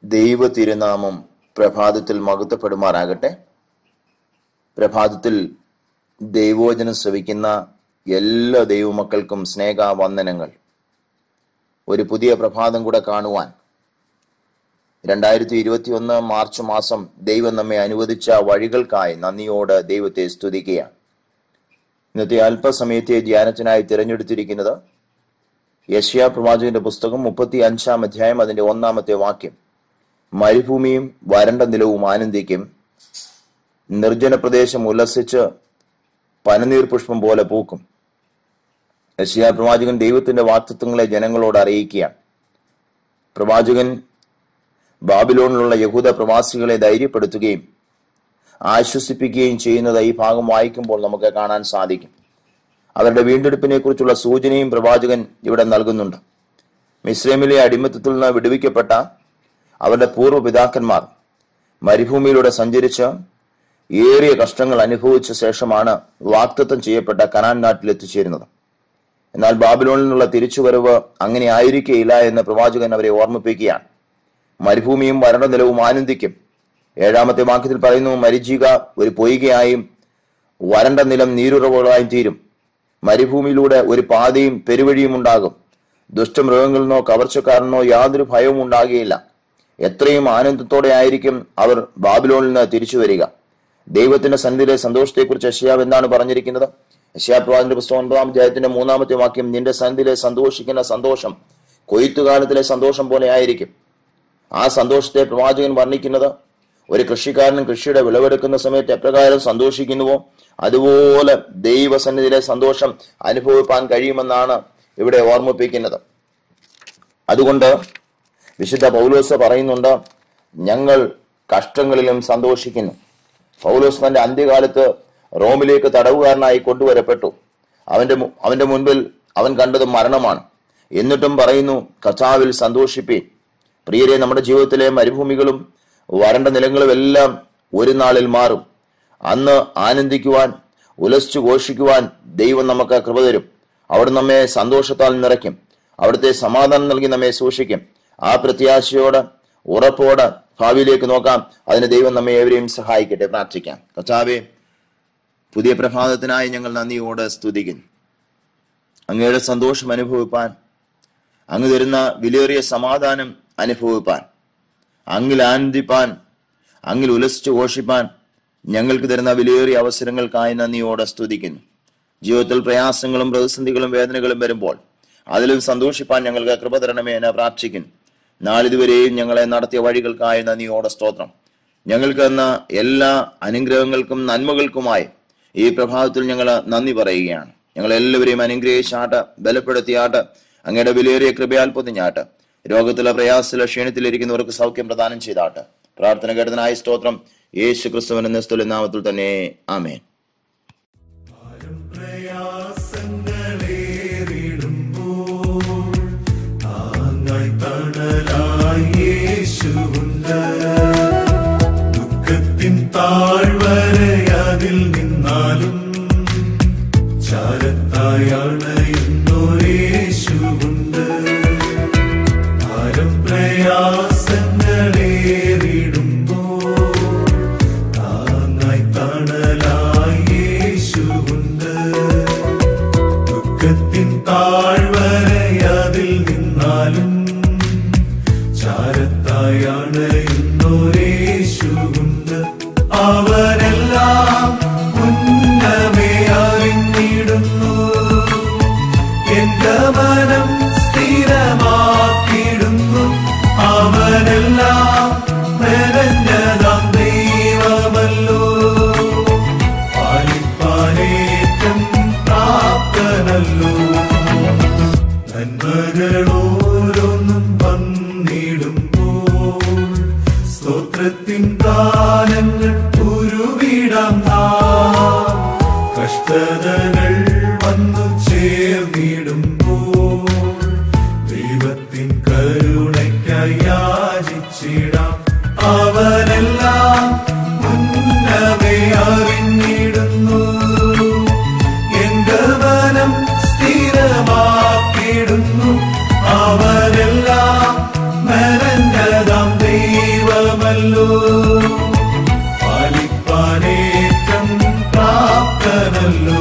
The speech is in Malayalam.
ദൈവ തിരുനാമം പ്രഭാതത്തിൽ മഹത്വപ്പെടുമാറാകട്ടെ പ്രഭാതത്തിൽ ദൈവോചനം ശ്രവിക്കുന്ന എല്ലാ ദൈവമക്കൾക്കും സ്നേഹവന്ദനങ്ങൾ ഒരു പുതിയ പ്രഭാതം കൂടെ കാണുവാൻ രണ്ടായിരത്തി ഇരുപത്തി ഒന്ന് മാർച്ച് മാസം ദൈവം നമ്മെ അനുവദിച്ച വഴികൾക്കായി നന്ദിയോട് ദൈവത്തെ സ്തുതിക്കുകയാണ് ഇന്നത്തെ അല്പസമയത്തെ ധ്യാനത്തിനായി തിരഞ്ഞെടുത്തിരിക്കുന്നത് യശ്യാ പ്രവാചകന്റെ പുസ്തകം മുപ്പത്തി അഞ്ചാം അധ്യായം അതിന്റെ ഒന്നാമത്തെ വാക്യം മരുഭൂമിയും വരണ്ട നിലവും ആനന്ദിക്കും നിർജ്ജന പ്രദേശം ഉല്ലസിച്ച് പനനീർ പുഷ്പം പോലെ പൂക്കും യശ്യാ പ്രവാചകൻ ദൈവത്തിന്റെ വാക്തത്വങ്ങളെ ജനങ്ങളോട് അറിയിക്കുകയാണ് പ്രവാചകൻ ബാബിലോണിലുള്ള യഹൂദ പ്രവാസികളെ ധൈര്യപ്പെടുത്തുകയും ആശ്വസിപ്പിക്കുകയും ചെയ്യുന്നത് ഈ ഭാഗം വായിക്കുമ്പോൾ നമുക്ക് കാണാൻ സാധിക്കും അവരുടെ വീണ്ടെടുപ്പിനെ കുറിച്ചുള്ള സൂചനയും പ്രവാചകൻ ഇവിടെ നൽകുന്നുണ്ട് മിസ്രൈമിലെ അടിമത്തത്തിൽ നിന്ന് വിടുവിക്കപ്പെട്ട അവരുടെ പൂർവ്വ പിതാക്കന്മാർ മരുഭൂമിയിലൂടെ സഞ്ചരിച്ച് ഏറിയ കഷ്ടങ്ങൾ അനുഭവിച്ച ശേഷമാണ് വാക്തത്വം ചെയ്യപ്പെട്ട കനാൻ നാട്ടിൽ എത്തിച്ചേരുന്നത് എന്നാൽ ബാബിലോണിൽ നിന്നുള്ള തിരിച്ചുവരവ് അങ്ങനെ ആയിരിക്കേയില്ല എന്ന് പ്രവാചകൻ അവരെ ഓർമ്മിപ്പിക്കുകയാണ് മരുഭൂമിയും വരണ്ട നിലവും ആനന്ദിക്കും ഏഴാമത്തെ വാക്യത്തിൽ പറയുന്നു മരിജിക ഒരു പൊയ്കയായും വരണ്ട നിലം നീരുറവുകളായും തീരും മരുഭൂമിയിലൂടെ ഒരു പാതയും പെരുവഴിയും ഉണ്ടാകും ദുഷ്ടമൃഗങ്ങളിൽ നിന്നോ കവർച്ചക്കാരനോ യാതൊരു ഭയവും ഉണ്ടാകുകയില്ല എത്രയും ആനന്ദത്തോടെ ആയിരിക്കും അവർ ബാബിലോണിൽ നിന്ന് തിരിച്ചു വരിക ദൈവത്തിന്റെ സന്നിധിയിലെ സന്തോഷത്തെക്കുറിച്ച് യശ്യാവ് എന്താണ് പറഞ്ഞിരിക്കുന്നത് യശ്യാപ്രവാദിന്റെ പുസ്തകം ഒൻപതാം അധ്യായത്തിന്റെ മൂന്നാമത്തെ വാക്യം നിന്റെ സന്നിധിയിലെ സന്തോഷിക്കുന്ന സന്തോഷം കൊയ്ത്തുകാലത്തിലെ സന്തോഷം പോലെ ആയിരിക്കും ആ സന്തോഷത്തെ പ്രവാചകൻ വർണ്ണിക്കുന്നത് ഒരു കൃഷിക്കാരനും കൃഷിയുടെ വിളവെടുക്കുന്ന സമയത്ത് എപ്രകാരം സന്തോഷിക്കുന്നുവോ അതുപോലെ ദൈവസന്നിധിയിലെ സന്തോഷം അനുഭവിപ്പാൻ കഴിയുമെന്നാണ് ഇവിടെ ഓർമ്മിപ്പിക്കുന്നത് അതുകൊണ്ട് വിശുദ്ധ പൗലോസ് പറയുന്നുണ്ട് ഞങ്ങൾ കഷ്ടങ്ങളിലും സന്തോഷിക്കുന്നു പൗലോസ് തന്റെ അന്ത്യകാലത്ത് റോമിലേക്ക് തടവുകാരനായി കൊണ്ടുവരപ്പെട്ടു അവന്റെ മു- അവന്റെ മുൻപിൽ അവൻ കണ്ടത് മരണമാണ് എന്നിട്ടും പറയുന്നു കഥാവിൽ സന്തോഷിപ്പീൻ പ്രിയരെ നമ്മുടെ ജീവിതത്തിലെ മരുഭൂമികളും വരണ്ട നിലങ്ങളും എല്ലാം ഒരു നാളിൽ മാറും അന്ന് ആനന്ദിക്കുവാൻ ഉലസിച്ചു ഘോഷിക്കുവാൻ ദൈവം നമുക്ക് കൃപ തരും അവിടെ നമ്മെ സന്തോഷത്താൽ നിറയ്ക്കും അവിടുത്തെ സമാധാനം നൽകി നമ്മെ സൂക്ഷിക്കും ആ പ്രത്യാശയോടെ ഉറപ്പോടെ ഭാവിയിലേക്ക് നോക്കാം അതിന് ദൈവം നമ്മെ ഏവരെയും സഹായിക്കട്ടെ പ്രാർത്ഥിക്കാം കർത്താവേ പുതിയ പ്രഭാതത്തിനായി ഞങ്ങൾ നന്ദിയോടെ സ്തുതിക്കുന്നു അങ്ങയുടെ സന്തോഷം അനുഭവിപ്പാൻ അങ്ങ് തരുന്ന വിലയേറിയ സമാധാനം അനുഭവിപ്പാൻ അങ്ങിൽ ആനന്ദിപ്പാൻ അങ്ങിൽ ഉലസിച്ചു ഘോഷിപ്പാൻ ഞങ്ങൾക്ക് തരുന്ന വിലയേറിയ അവസരങ്ങൾക്കായി നന്ദിയോടെ സ്തുതിക്കുന്നു ജീവിതത്തിൽ പ്രയാസങ്ങളും പ്രതിസന്ധികളും വേദനകളും വരുമ്പോൾ അതിലും സന്തോഷിപ്പാൻ ഞങ്ങൾക്ക് കൃപ തരണമേ എന്ന് പ്രാർത്ഥിക്കുന്നു നാളിതുവരെയും ഞങ്ങളെ നടത്തിയ വഴികൾക്കായി നന്ദിയോടെ സ്തോത്രം ഞങ്ങൾക്ക് തന്ന എല്ലാ അനുഗ്രഹങ്ങൾക്കും നന്മകൾക്കുമായി ഈ പ്രഭാതത്തിൽ ഞങ്ങൾ നന്ദി പറയുകയാണ് ഞങ്ങൾ എല്ലാവരെയും അനുഗ്രഹിച്ചാട്ട് ബലപ്പെടുത്തിയാട്ട് അങ്ങയുടെ വിലയേറിയ കൃപയാൽ പൊതിഞ്ഞാട്ട് രോഗത്തിലെ പ്രയാസത്തിലെ ക്ഷീണത്തിലിരിക്കുന്നവർക്ക് സൗഖ്യം പ്രദാനം ചെയ്താട്ട് പ്രാർത്ഥന കേട്ടതിനായ സ്തോത്രം യേശു ക്രിസ്തുവിന്റെ നിസ്തുല നാമത്തിൽ തന്നെ ആമേൻ പ്രയാസങ്ങളേറിടുമ്പോൾ താങ്ങായി തണലായി യേശുവുണ്ട് ദുഃഖത്തിൻ താഴ്വരെ അതിൽ നിന്നാലും ചാരത്തായി അണയുന്നൊരേശുവുണ്ട് ഭാരം പ്രയാസങ്ങളേറിടുമ്പോൾ താങ്ങായി തണലായി യേശുവുണ്ട് ദുഃഖത്തിൻ താഴ്വരെ അതിൽ നിന്നാലും ചാരത്തായാണ് ഇന്നൊരേശുണ്ട് അവരെല്ലാം ഉന്നമേ അറിഞ്ഞിടുന്നു എന്റെ മനം സ്ഥിരമാക്കിയിടുന്നു അവരെല്ലാം മെനഞ്ഞതാം ദൈവമല്ലോ പാലിപ്പാനേറ്റം പ്രാപ്തനല്ലോ നന്മകളോരോന്നും വന്നിടുമ്പോൾ സ്തോത്രത്തിൻ ഗാനങ്ങൾ ഉരുവിടാം നാം കഷ്ടതകൾ വന്നു ചേർന്നിടുമ്പോൾ ദൈവത്തിൻ കരുണയ്ക്കായി യാചിച്ചിടാം അവനെല്ലാം മുന്നമേ അറിഞ്ഞിടുന്നു എന്റെ മനം സ്ഥിരമാക്കിയിടുന്നു അവരെല്ലാം മെനഞ്ഞതാം ദൈവം ഫലിപ്പാനേറ്റം പ്രാപ്തനല്ലോ